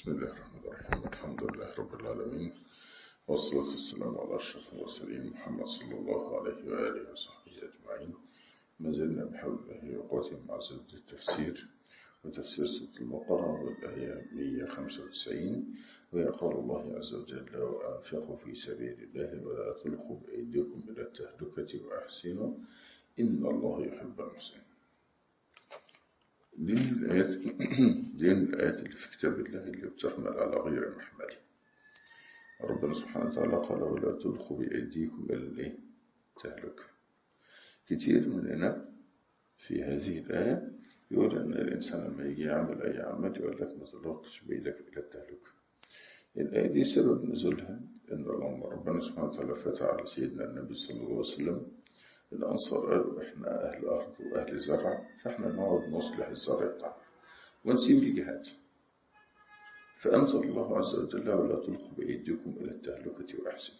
بسم الله الرحمن الرحيم الحمد لله رب العالمين والصلاة والسلام على أشرف المرسلين محمد صلى الله عليه وآله وصحبه أجمعين ما زلنا بحول الله وقوته مع زبد التفسير وتفسير سورة البقرة والآية 195 ويقول الله عز وجل وأنفقوا في سبيل الله ولا تلقوا بأيديكم إلى التهلكة وأحسنوا إن الله يحب المحسنين دي من الآيات دي من الآيات اللي في كتاب الله اللي بتحمل على غير محمله ربنا سبحانه وتعالى قال ولا تلقوا بأيديكم إلى الإيه؟ التهلكة كتير مننا في هذه الآية يقول أن الإنسان لما يجي يعمل أي عمل يقول لك ما تلقش بإيدك إلى التهلكة الآية دي سبب نزولها إن لما ربنا سبحانه وتعالى فتح على سيدنا النبي صلى الله عليه وسلم الأنصار قالوا إحنا أهل أرض وأهل زرع فإحنا نقعد نصلح الزرع بتاعنا ونسيب الجهاد فأنزل الله عز وجل ولا تلقوا بأيديكم إلى التهلكة وأحسن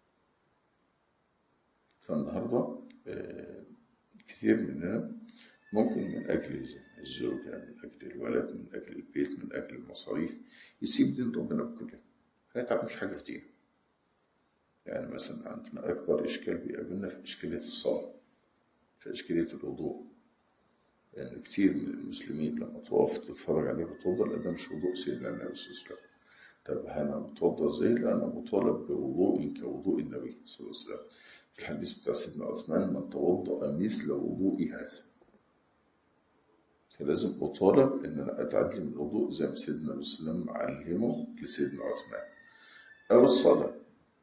فالنهاردة كثير مننا ممكن من أجل الزوجة من أجل الولد من أجل البيت من أجل المصاريف يسيب دين ربنا بكله ما يتعلمش حاجة في دينه يعني مثلا عندنا أكبر إشكال بيقابلنا في إشكالية الصلاة في إشكالية الوضوء لأن يعني كتير من المسلمين لما تقف تتفرج عليه بتوضى لا ده مش وضوء سيدنا النبي صلى الله عليه وسلم طب أنا بتوضى إزاي؟ لا أنا مطالب بوضوء كوضوء النبي صلى الله عليه وسلم في الحديث بتاع سيدنا عثمان من توضأ مثل وضوء هذا فلازم أطالب إن أنا أتعلم الوضوء زي ما سيدنا النبي صلى الله عليه وسلم علمه لسيدنا عثمان أو الصلاة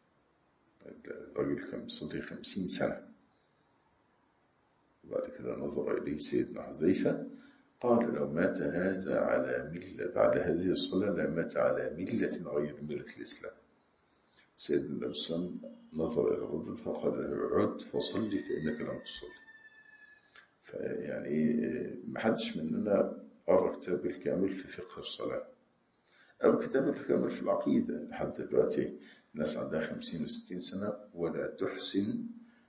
الرجل كان بيصلي خمسين سنة وبعد كده نظر إليه سيدنا حذيفة قال لو مات هذا على ملة على هذه الصلاة لمات على ملة غير ملة الإسلام سيدنا النبي صلى الله عليه وسلم نظر إلى الرجل فقال له عد فصلي فإنك لم تصلي فيعني محدش مننا قرأ كتاب الكامل في فقه الصلاة أو كتاب الكامل في العقيدة لحد دلوقتي الناس عندها خمسين وستين سنة ولا تحسن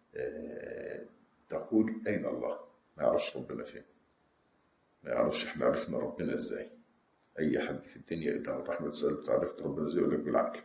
تقول أين الله ما يعرفش ربنا فين ما يعرفش احنا عرفنا ربنا ازاي أي حد في الدنيا إذا رحمة سألت عرفت ربنا ازاي يقول لك بالعقل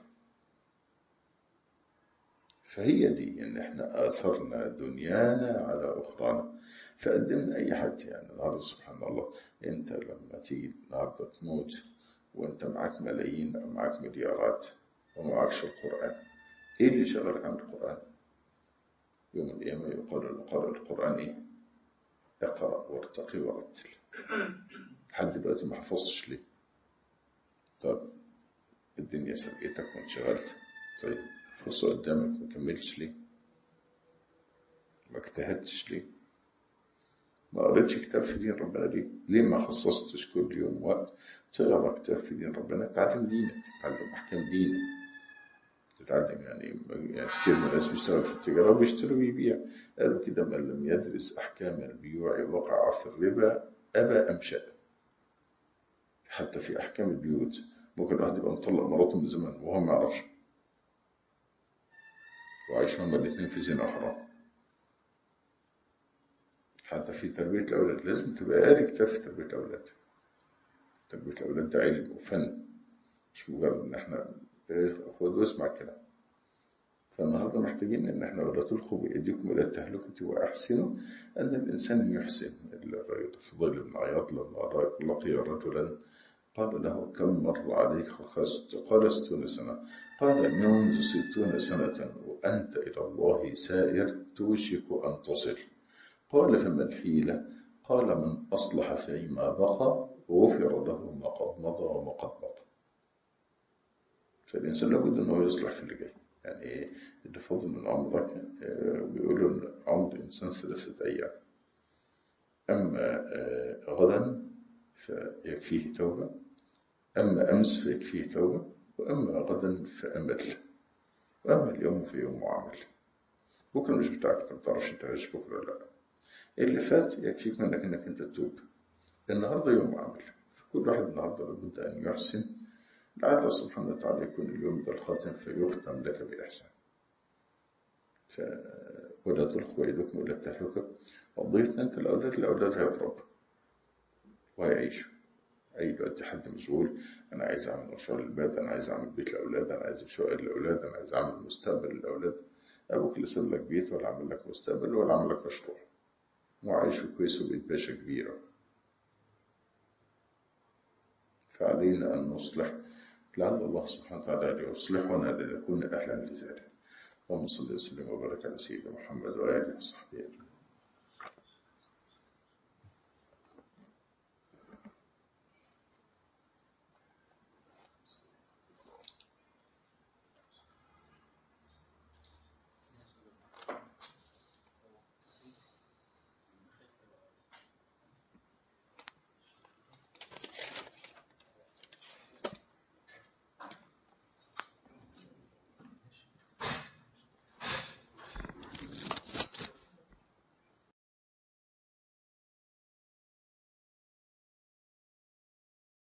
فهي دي إن احنا آثرنا دنيانا على أخرانا فقدمنا أي حد يعني النهارده سبحان الله أنت لما تيجي النهارده تموت وأنت معاك ملايين أو معاك مليارات ومعكش القرآن إيه اللي شغلك عن القرآن يوم القيامة يقال لقارئ القرآن إيه اقرأ وارتقي ورتل لحد دلوقتي ما حفظتش ليه طب الدنيا سبقتك وانشغلت طيب فرصة قدامك ما كملتش ليه ما اجتهدتش ليه ما قريتش كتاب في دين ربنا ليه ليه ما خصصتش كل يوم وقت تقرا كتاب في دين ربنا تتعلم دينك تتعلم احكام دينك تتعلم يعني يعني كتير من الناس بيشتغل في التجاره وبيشتري ويبيع قالوا كده من لم يدرس احكام البيوع وقع في الربا ابى ام شاء حتى في احكام البيوت ممكن الواحد يبقى مطلق مراته من زمان وهو ما يعرفش وعايش هما الاثنين في زنا حرام حتى في تربية الأولاد لازم تبقى قاري كتاب في تربية الأولاد تربية الأولاد ده علم وفن مش مجرد إن إحنا خد واسمع الكلام فالنهاردة محتاجين إن إحنا ولا تلقوا بأيديكم إلى التهلكة وأحسنوا أن الإنسان يحسن الفضيل بن عياض لما لقي رجلا قال له كم مر عليك خست قال ستون سنة قال منذ ستون سنة وأنت إلى الله سائر توشك أن تصل قال فما الحيلة قال من أصلح فيما بقى غفر له ما قد مضى وما قد مضى فالإنسان لابد أنه يصلح في اللي جاي يعني اللي فاضل من عمرك بيقولوا أن عمر الإنسان ثلاثة أيام أما غدا فيكفيه توبة أما أمس فيكفيه توبة وأما غدا فأمل وأما اليوم فيوم عمل بكرة مش بتاعك ما تعرفش أنت عايش بكرة ولا لا اللي فات يكفيك منك انك انت تتوب النهارده يوم عمل فكل واحد النهارده لابد ان يحسن لعل سبحانه وتعالى يكون اليوم ده الخاتم فيختم لك بالاحسان ف... ولا تلقوا ايديكم الى التهلكه قضيت انت الاولاد الاولاد هيتربوا وهيعيشوا أي دلوقتي حد مشغول أنا عايز أعمل مشروع للبيت أنا عايز أعمل بيت للأولاد أنا عايز شقة للأولاد أنا عايز أعمل مستقبل للأولاد أبوك اللي ساب لك بيت ولا عمل لك مستقبل ولا عمل لك مشروع وعايش كويس وبقيت باشا كبيرة فعلينا أن نصلح لعل الله سبحانه وتعالى يصلحنا لنكون أهلا لذلك اللهم صل وسلم وبارك على سيدنا محمد وآله وصحبه أجمعين